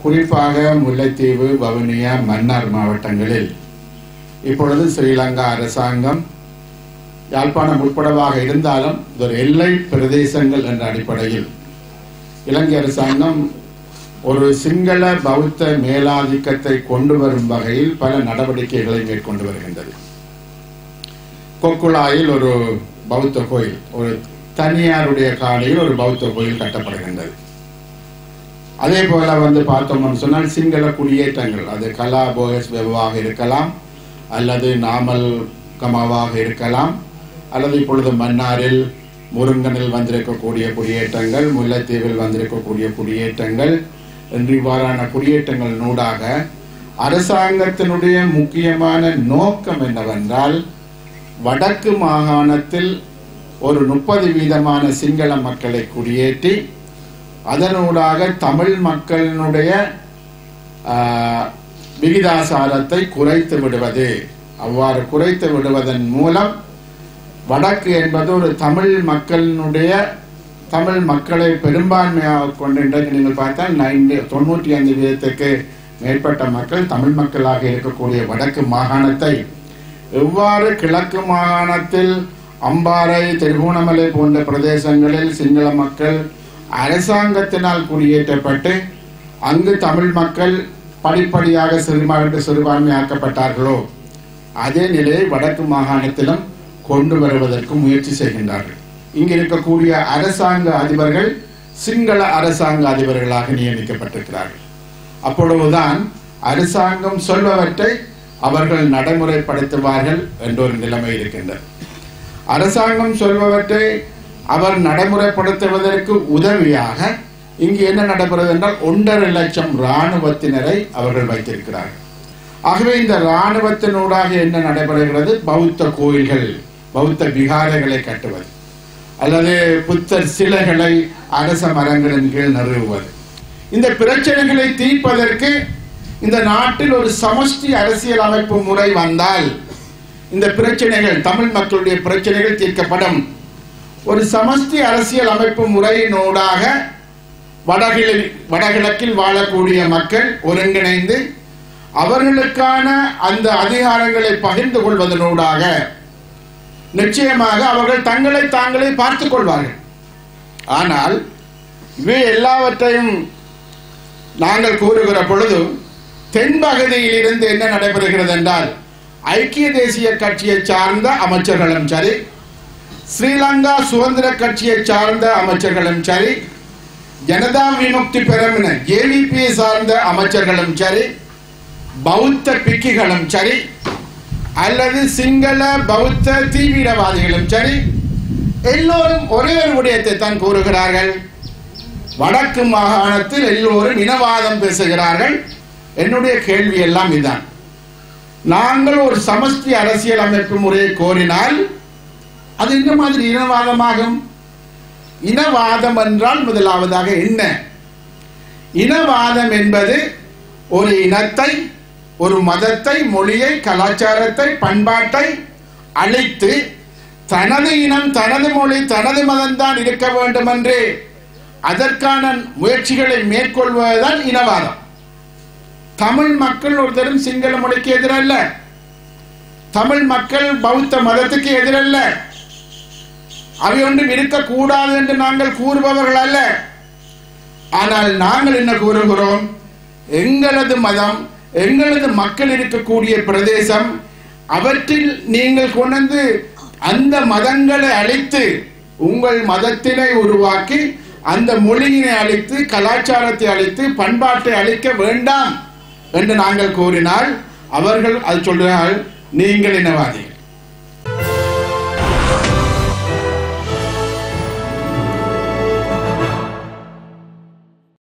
குறிப்பாக முல்லைத்தீவு வவுனியா மன்னார் மாவட்டங்களில் இப்பொழுது ஸ்ரீலங்கா அரசாங்கம் யாழ்ப்பாணம் உட்படவாக இருந்தாலும் இது ஒரு எல்லை பிரதேசங்கள் என்ற அடிப்படையில் இலங்கை அரசாங்கம் ஒரு சிங்கள பௌத்த மேலாதிக்கத்தை கொண்டு வரும் வகையில் பல நடவடிக்கைகளை மேற்கொண்டு வருகின்றது கொக்குழாயில் ஒரு பௌத்த கோயில் ஒரு தனியாருடைய காணியில் ஒரு பௌத்த கோயில் கட்டப்படுகின்றது அதே போல வந்து பார்த்தோம்னு சொன்னால் சிங்கள குடியேற்றங்கள் அது கலா போகஸ் வெவ்வாக இருக்கலாம் அல்லது நாமல் கமாவாக இருக்கலாம் அல்லது இப்பொழுது மன்னாரில் முருங்கனில் வந்திருக்கக்கூடிய குடியேற்றங்கள் முல்லைத்தீவில் வந்திருக்கக்கூடிய குடியேற்றங்கள் என்று இவ்வாறான குடியேற்றங்கள் நூடாக அரசாங்கத்தினுடைய முக்கியமான நோக்கம் என்னவென்றால் வடக்கு மாகாணத்தில் ஒரு முப்பது வீதமான சிங்கள மக்களை குடியேற்றி அதனூடாக தமிழ் மக்களினுடைய ஆஹ், விகிதாசாரத்தை குறைத்து விடுவது அவ்வாறு குறைத்து விடுவதன் மூலம் வடக்கு என்பது ஒரு தமிழ் மக்களினுடைய தமிழ் மக்களை பெரும்பான்மையாக கொண்டு இன்றைக்கு நீங்கள் பார்த்தால் நைன்டி தொண்ணூற்றி ஐந்து வீதத்துக்கு மேற்பட்ட மக்கள் தமிழ் மக்களாக இருக்கக்கூடிய வடக்கு மாகாணத்தை எவ்வாறு கிழக்கு மாகாணத்தில் அம்பாறை திருகோணமலை போன்ற பிரதேசங்களில் சிங்கள மக்கள் அரசாங்கத்தினால் குடியேற்றப்பட்டு அங்கு தமிழ் மக்கள் படிப்படியாக சிறுபான்மை சிறுபான்மையாக்கப்பட்டார்களோ அதே நிலையை வடக்கு மாகாணத்திலும் கொண்டு வருவதற்கு முயற்சி செய்கின்றார்கள் இங்கு இருக்கக்கூடிய அரசாங்க அதிபர்கள் சிங்கள அரசாங்க அதிபர்களாக நியமிக்கப்பட்டிருக்கிறார்கள் அப்பொழுதுதான் அரசாங்கம் சொல்பவற்றை அவர்கள் நடைமுறைப்படுத்துவார்கள் என்ற ஒரு நிலைமை இருக்கின்றது அரசாங்கம் சொல்பவற்றை அவர் நடைமுறைப்படுத்துவதற்கு உதவியாக இங்கு என்ன நடைபெறுவது என்றால் ஒன்றரை லட்சம் இராணுவத்தினரை அவர்கள் வைத்திருக்கிறார்கள் ஆகவே இந்த இராணுவத்தினூடாக என்ன நடைபெறுகிறது பௌத்த கோயில்கள் பௌத்த விகாரைகளை கட்டுவது அல்லது புத்தர் சிலைகளை அரச மரங்களின் கீழ் நிறுவுவது இந்த பிரச்சனைகளை தீர்ப்பதற்கு இந்த நாட்டில் ஒரு சமஷ்டி அரசியல் அமைப்பு முறை வந்தால் இந்த பிரச்சனைகள் தமிழ் மக்களுடைய பிரச்சனைகள் தீர்க்கப்படும் ஒரு சமஷ்டி அரசியல் அமைப்பு முறையினூடாக வடகிழ வடகிழக்கில் வாழக்கூடிய மக்கள் ஒருங்கிணைந்து அவர்களுக்கான அந்த அதிகாரங்களை பகிர்ந்து கொள்வதனூடாக நிச்சயமாக அவர்கள் தங்களை தாங்களே பார்த்துக் கொள்வார்கள் ஆனால் இவை எல்லாவற்றையும் நாங்கள் கூறுகிற பொழுது தென்பகுதியில் இருந்து என்ன நடைபெறுகிறது என்றால் ஐக்கிய தேசிய கட்சியை சார்ந்த அமைச்சர்களும் சரி ஸ்ரீலங்கா சுதந்திர கட்சியை சார்ந்த அமைச்சர்களும் சரி ஜனதா விமுக்தி பெரமின ஜேவிபியை சார்ந்த அமைச்சர்களும் சரி பௌத்த பிக்கிகளும் சரி அல்லது சிங்கள பௌத்த தீவிரவாதிகளும் சரி எல்லோரும் ஒரே ஒரு விடயத்தை தான் கூறுகிறார்கள் வடக்கு மாகாணத்தில் எல்லோரும் இனவாதம் பேசுகிறார்கள் என்னுடைய கேள்வி எல்லாம் இதுதான் நாங்கள் ஒரு சமஷ்டி அரசியல் அமைப்பு முறையை கோரினால் அது இந்த மாதிரி இனவாதமாகும் இனவாதம் என்றால் முதலாவதாக என்ன இனவாதம் என்பது ஒரு இனத்தை ஒரு மதத்தை மொழியை கலாச்சாரத்தை பண்பாட்டை அழித்து தனது இனம் தனது மொழி தனது மதம்தான் இருக்க வேண்டும் என்று அதற்கான முயற்சிகளை மேற்கொள்வதுதான் இனவாதம் தமிழ் மக்கள் ஒருத்தரும் சிங்கள மொழிக்கு எதிரல்ல தமிழ் மக்கள் பௌத்த மதத்துக்கு எதிரல்ல அவை ஒன்றும் இருக்கக்கூடாது என்று நாங்கள் கூறுபவர்கள் அல்ல ஆனால் நாங்கள் என்ன கூறுகிறோம் எங்களது மதம் எங்களது மக்கள் இருக்கக்கூடிய பிரதேசம் அவற்றில் நீங்கள் கொண்டு அந்த மதங்களை அழித்து உங்கள் மதத்தினை உருவாக்கி அந்த மொழியினை அழித்து கலாச்சாரத்தை அழித்து பண்பாட்டை அழிக்க வேண்டாம் என்று நாங்கள் கூறினால் அவர்கள் அது சொல்கிறார்கள் நீங்கள் இனவாதிகள்